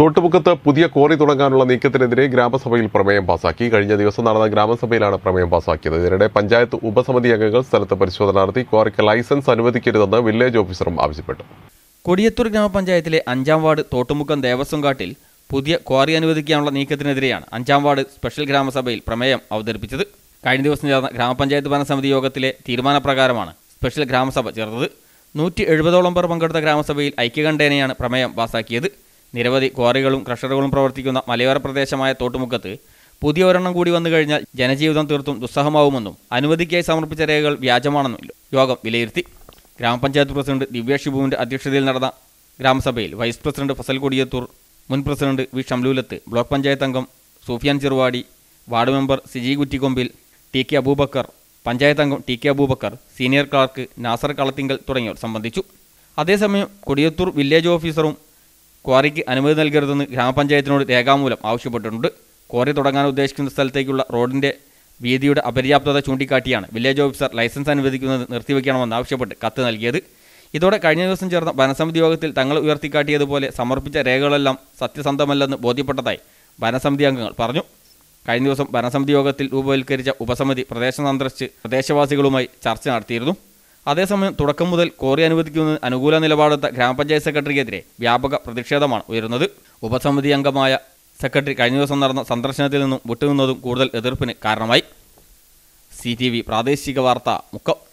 തോട്ടുമുക്കത്ത് പുതിയ ക്വാറി തുടങ്ങാനുള്ള നീക്കത്തിനെതിരെ ഗ്രാമസഭയിൽ പ്രമേയം പാസാക്കി കഴിഞ്ഞ ദിവസം നടന്ന ഗ്രാമസഭയിലാണ് പ്രമേയം പാസാക്കിയത് ഇതിനിടെ പഞ്ചായത്ത് ഉപസമിതി അംഗങ്ങൾ സ്ഥലത്ത് പരിശോധന നടത്തി ക്വാറിക്ക് ലൈസൻസ് അനുവദിക്കരുതെന്ന് വില്ലേജ് ഓഫീസറും ആവശ്യപ്പെട്ടു കൊടിയത്തൂർ ഗ്രാമപഞ്ചായത്തിലെ അഞ്ചാം വാർഡ് തോട്ടുമുക്കം ദേവസ്വം കാട്ടിൽ പുതിയ ക്വാറി അനുവദിക്കാനുള്ള നീക്കത്തിനെതിരെയാണ് അഞ്ചാം വാർഡ് സ്പെഷ്യൽ ഗ്രാമസഭയിൽ പ്രമേയം അവതരിപ്പിച്ചത് കഴിഞ്ഞ ദിവസം ചേർന്ന ഗ്രാമപഞ്ചായത്ത് ഭരണസമിതി യോഗത്തിലെ തീരുമാനപ്രകാരമാണ് സ്പെഷ്യൽ ഗ്രാമസഭ ചേർന്നത് നൂറ്റി എഴുപതോളം പേർ പങ്കെടുത്ത ഗ്രാമസഭയിൽ ഐക്യകണ്ഠേനയാണ് പ്രമേയം പാസാക്കിയത് നിരവധി ക്വാറികളും ക്രഷറുകളും പ്രവർത്തിക്കുന്ന മലയോര പ്രദേശമായ തോട്ടുമുക്കത്ത് പുതിയ ഒരെണ്ണം കൂടി വന്നു കഴിഞ്ഞാൽ ജനജീവിതം തീർത്തും ദുസ്സഹമാവുമെന്നും അനുമതിക്കായി സമർപ്പിച്ച രേഖകൾ വ്യാജമാണെന്നും യോഗം വിലയിരുത്തി ഗ്രാമപഞ്ചായത്ത് പ്രസിഡന്റ് ദിവ്യ ഷിബുവിന്റെ അധ്യക്ഷതയിൽ നടന്ന ഗ്രാമസഭയിൽ വൈസ് പ്രസിഡന്റ് ഫസൽ കൊടിയത്തൂർ മുൻ president V Shamlulath block panchayat അംഗം Sufiyan Cheruvadi ward member Siji Kuttikkombil T K Aboobacker panchayat അംഗം T K Aboobacker senior clerk Nasar Kalathingal തുടങ്ങിയവർ സംബന്ധിച്ചു അതേസമയം കൊടിയത്തൂർ വില്ലേജ് ഓഫീസറും ക്വാറിക്ക് അനുമതി നൽകരുതെന്ന് ഗ്രാമപഞ്ചായത്തിനോട് രേഖാമൂലം ആവശ്യപ്പെട്ടിട്ടുണ്ട് ക്വാറി തുടങ്ങാൻ ഉദ്ദേശിക്കുന്ന സ്ഥലത്തേക്കുള്ള റോഡിന്റെ വീതിയുടെ അപര്യാപ്തത ചൂണ്ടിക്കാട്ടിയാണ് വില്ലേജ് ഓഫീസർ ലൈസൻസ് അനുവദിക്കുന്നത് നിർത്തിവെക്കണമെന്ന് ആവശ്യപ്പെട്ട് കത്ത് നൽകിയത് ഇതോടെ കഴിഞ്ഞ ദിവസം ചേർന്ന ഭരണസമിതി യോഗത്തിൽ തങ്ങൾ ഉയർത്തിക്കാട്ടിയതുപോലെ സമർപ്പിച്ച രേഖകളെല്ലാം സത്യസന്ധമല്ലെന്ന് ബോധ്യപ്പെട്ടതായി ഭരണസമിതി അംഗങ്ങൾ പറഞ്ഞു കഴിഞ്ഞ ദിവസം ഭരണസമിതി യോഗത്തിൽ രൂപവൽക്കരിച്ച ഉപസമിതി പ്രദേശം സന്ദർശിച്ച് പ്രദേശവാസികളുമായി ചർച്ച നടത്തിയിരുന്നു അതേസമയം തുടക്കം മുതൽ കോറി അനുവദിക്കുന്നതിന് അനുകൂല നിലപാടെടുത്ത ഗ്രാമപഞ്ചായത്ത് സെക്രട്ടറിക്കെതിരെ വ്യാപക പ്രതിഷേധമാണ് ഉയരുന്നത് ഉപസമിതി അംഗമായ സെക്രട്ടറി കഴിഞ്ഞ ദിവസം നടന്ന സന്ദർശനത്തിൽ നിന്നും വിട്ടുനിന്നതും കൂടുതൽ എതിർപ്പിന് കാരണമായി സി പ്രാദേശിക വാർത്ത മുക്കം